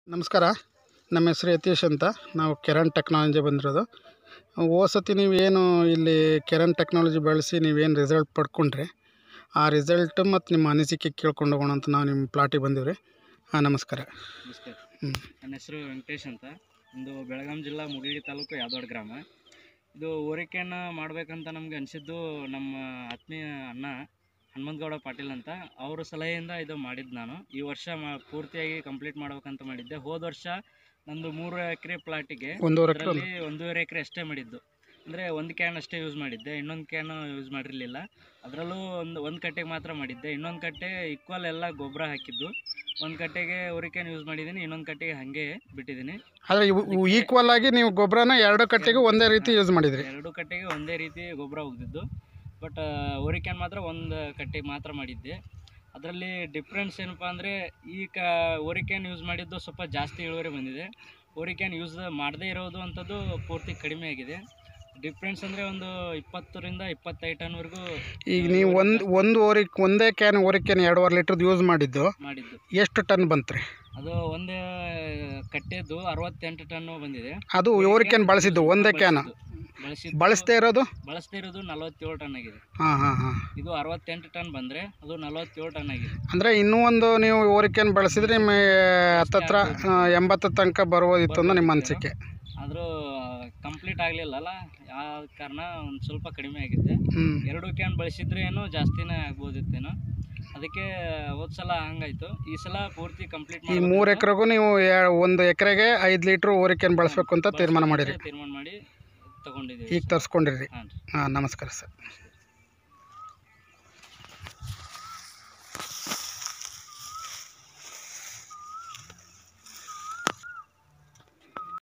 ನಮಸ್ಕಾರ ನಮ್ಮ ಹೆಸ್ರು ಯತೀಶ್ ಅಂತ ನಾವು ಕೆರನ್ ಟೆಕ್ನಾಲಜಿ ಬಂದಿರೋದು ಹೋದ ಸತಿ ನೀವೇನು ಇಲ್ಲಿ ಕೆರನ್ ಟೆಕ್ನಾಲಜಿ ಬಳಸಿ ನೀವೇನು ರಿಸಲ್ಟ್ ಪಡ್ಕೊಂಡ್ರಿ ಆ ರಿಸಲ್ಟ್ ಮತ್ತು ನಿಮ್ಮ ಅನಿಸಿಕೆ ಕೇಳ್ಕೊಂಡು ಹೋಗೋಣ ಅಂತ ನಾವು ನಿಮ್ಮ ಪ್ಲಾಟಿಗೆ ಬಂದೀವಿ ಹಾಂ ನಮಸ್ಕಾರ ನಮಸ್ಕಾರ ಹ್ಞೂ ನನ್ನ ಹೆಸರು ವೆಂಕಟೇಶ್ ಅಂತ ಒಂದು ಬೆಳಗಾಂ ಜಿಲ್ಲಾ ಮುಗಿಡಿ ತಾಲೂಕು ಯಾದವಾಡ ಗ್ರಾಮ ಇದು ಹೋರಿಕೆಯನ್ನು ಮಾಡಬೇಕಂತ ನಮಗೆ ಅನಿಸಿದ್ದು ನಮ್ಮ ಆತ್ಮೀಯ ಅಣ್ಣ ಹನುಮಂತಗೌಡ ಪಾಟೀಲ್ ಅಂತ ಅವ್ರ ಸಲಹೆಯಿಂದ ಇದು ಮಾಡಿದ್ದು ನಾನು ಈ ವರ್ಷ ಮಾ ಪೂರ್ತಿಯಾಗಿ ಕಂಪ್ಲೀಟ್ ಮಾಡ್ಬೇಕಂತ ಮಾಡಿದ್ದೆ ಹೋದ ವರ್ಷ ನಂದು ಮೂರು ಎಕರೆ ಪ್ಲಾಟಿಗೆ ಒಂದೂವರೆ ಎಕರೆ ಅದರಲ್ಲಿ ಒಂದೂವರೆ ಎಕರೆ ಅಷ್ಟೇ ಮಾಡಿದ್ದು ಅಂದರೆ ಒಂದು ಕ್ಯಾನ್ ಅಷ್ಟೇ ಯೂಸ್ ಮಾಡಿದ್ದೆ ಇನ್ನೊಂದು ಕ್ಯಾನ್ ಯೂಸ್ ಮಾಡಿರಲಿಲ್ಲ ಅದರಲ್ಲೂ ಒಂದು ಒಂದು ಕಟ್ಟೆಗೆ ಮಾತ್ರ ಮಾಡಿದ್ದೆ ಇನ್ನೊಂದು ಕಟ್ಟೆ ಈಕ್ವಲ್ ಎಲ್ಲ ಗೊಬ್ಬರ ಹಾಕಿದ್ದು ಒಂದು ಕಟ್ಟೆಗೆ ಕ್ಯಾನ್ ಯೂಸ್ ಮಾಡಿದ್ದೀನಿ ಇನ್ನೊಂದು ಕಟ್ಟೆಗೆ ಹಾಗೆ ಬಿಟ್ಟಿದ್ದೀನಿ ಆದರೆ ಇವು ಈಕ್ವಲ್ ಆಗಿ ನೀವು ಗೊಬ್ಬರನ ಎರಡು ಕಟ್ಟೆಗೆ ಒಂದೇ ರೀತಿ ಯೂಸ್ ಮಾಡಿದ್ರಿ ಎರಡು ಕಟ್ಟೆಗೆ ಒಂದೇ ರೀತಿ ಗೊಬ್ಬರ ಹೋಗ್ದಿದ್ದು ಬಟ್ ಕ್ಯಾನ್ ಮಾತ್ರ ಒಂದು ಕಟ್ಟೆಗೆ ಮಾತ್ರ ಮಾಡಿದ್ದೆ ಅದರಲ್ಲಿ ಡಿಫ್ರೆನ್ಸ್ ಏನಪ್ಪ ಅಂದರೆ ಈ ಕ ಕ್ಯಾನ್ ಯೂಸ್ ಮಾಡಿದ್ದು ಸ್ವಲ್ಪ ಜಾಸ್ತಿ ಇಳುವರಿ ಬಂದಿದೆ ಕ್ಯಾನ್ ಯೂಸ್ ಮಾಡದೇ ಇರೋದು ಅಂಥದ್ದು ಪೂರ್ತಿ ಕಡಿಮೆ ಆಗಿದೆ ಡಿಫ್ರೆನ್ಸ್ ಅಂದರೆ ಒಂದು ಇಪ್ಪತ್ತರಿಂದ ಇಪ್ಪತ್ತೈದು ಟನ್ವರೆಗೂ ಈಗ ನೀವು ಒಂದು ಒಂದು ಓರಿಕ್ ಒಂದೇ ಕ್ಯಾನ್ ಓರಿಕ್ಯಾನ್ ಎರಡೂವರೆ ಲೀಟ್ರದ್ದು ಯೂಸ್ ಮಾಡಿದ್ದು ಮಾಡಿದ್ದು ಎಷ್ಟು ಟನ್ ಬಂತು ರೀ ಅದು ಒಂದು ಕಟ್ಟೆದ್ದು ಅರವತ್ತೆಂಟು ಟನ್ನು ಬಂದಿದೆ ಅದು ಓರಿಕ್ಯಾನ್ ಬಳಸಿದ್ದು ಒಂದೇ ಕ್ಯಾನ್ ಬಳಸಿದ್ದು ಬಳಸದೇ ಇರೋದು ಬಳಸದೇ ಇರೋದು ನಲವತ್ತೇಳು ಟನ್ ಆಗಿದೆ ಹಾಂ ಹಾಂ ಹಾಂ ಇದು ಅರವತ್ತೆಂಟು ಟನ್ ಬಂದರೆ ಅದು ನಲವತ್ತೇಳು ಟನ್ ಆಗಿದೆ ಅಂದರೆ ಇನ್ನೂ ಒಂದು ನೀವು ಓರಿಕೆನ್ ಬಳಸಿದ್ರೆ ನಿಮ್ಮ ಹತ್ತತ್ರ ಆ, ಎಂಬತ್ತು ತನಕ ಬರ್ಬೋದಿತ್ತು ಅನ್ನೋ ನಿಮ್ಮ ಅನಿಸಿಕೆ ಆದರೂ ಕಂಪ್ಲೀಟ್ ಆಗಲಿಲ್ಲಲ್ಲ ಆ ಕಾರಣ ಒಂದು ಸ್ವಲ್ಪ ಕಡಿಮೆ ಆಗಿದೆ ಹ್ಞೂ ಎರಡು ಕ್ಯಾನ್ ಬಳಸಿದ್ರೆ ಏನೋ ಜಾಸ್ತಿನೇ ಆಗ್ಬೋದಿತ್ತೇನೋ ಅದಕ್ಕೆ ಹೋದ ಸಲ ಹಂಗಾಯ್ತು ಈ ಸಲ ಪೂರ್ತಿ ಕಂಪ್ಲೀಟ್ ಈ ಮೂರು ಎಕರೆಗೂ ನೀವು ಯಾ- ಒಂದು ಎಕರೆಗೆ ಐದು ಲೀಟ್ರ್ ಓರಿಕೆನ್ ಬಳಸ್ಬೇಕು ಅಂತ ತೀರ್ಮಾನ ಮಾಡಿರಿ ತೀರ್ಮಾನ ಮಾಡಿ ತಗೊಂಡಿದ್ದೀವಿ ಈಗ ತರಿಸ್ಕೊಂಡಿರಿ ಹಾಂ ಹಾಂ ನಮಸ್ಕಾರ ಸರ್